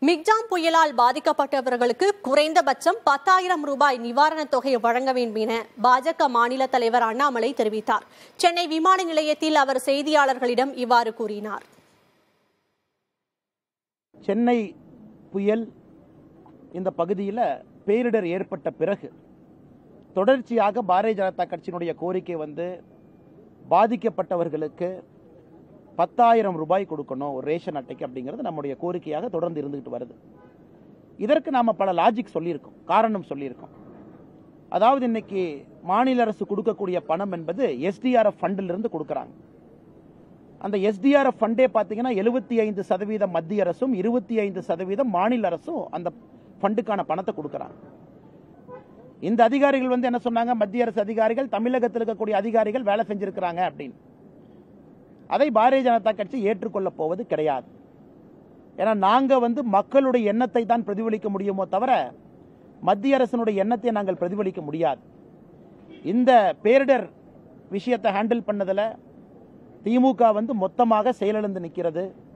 Michaung புயலால் பாதிக்கப்பட்டவர்களுக்கு குறைந்தபட்சம் பத்தாயிரம் ரூபாய் நிவாரணத் தொகை வழங்க வேண்டும் என பாஜக மாநில தலைவர் அண்ணாமலை தெரிவித்தார் சென்னை விமான நிலையத்தில் அவர் செய்தியாளர்களிடம் இவ்வாறு கூறினார் சென்னை புயல் இந்த பகுதியில் பேரிடர் ஏற்பட்ட பிறகு தொடர்ச்சியாக பாரதிய ஜனதா கட்சியினுடைய கோரிக்கை வந்து பாதிக்கப்பட்டவர்களுக்கு பத்தாயிரம் ரூபாய் கொடுக்கணும் ஒரு ரேஷன் அட்டைக்கு அப்படிங்கிறது நம்முடைய கோரிக்கையாக தொடர்ந்து இருந்துகிட்டு வருது இதற்கு நாம் பல லாஜிக் சொல்லியிருக்கோம் காரணம் சொல்லியிருக்கோம் அதாவது இன்னைக்கு மாநில அரசு கொடுக்கக்கூடிய பணம் என்பது எஸ்டிஆர்எஃப் ஃபண்டிலிருந்து கொடுக்குறாங்க அந்த எஸ்டிஆர்எஃப் ஃபண்டே பார்த்தீங்கன்னா எழுபத்தி ஐந்து சதவீதம் மத்திய அரசும் இருபத்தி ஐந்து சதவீதம் மாநில அரசும் அந்த ஃபண்டுக்கான பணத்தை கொடுக்குறாங்க இந்த அதிகாரிகள் வந்து என்ன சொன்னாங்க மத்திய அரசு அதிகாரிகள் தமிழகத்தில் இருக்கக்கூடிய அதிகாரிகள் வேலை செஞ்சிருக்கிறாங்க அப்படின்னு அதை பாரதிய ஜனதா கட்சி ஏற்றுக்கொள்ளப் போவது கிடையாது ஏன்னா நாங்க வந்து மக்களுடைய எண்ணத்தை தான் பிரதிபலிக்க முடியுமோ தவிர மத்திய அரசினுடைய எண்ணத்தை நாங்கள் பிரதிபலிக்க முடியாது இந்த பேரிடர் விஷயத்தை ஹேண்டில் பண்ணதுல திமுக வந்து மொத்தமாக செயலிழந்து நிற்கிறது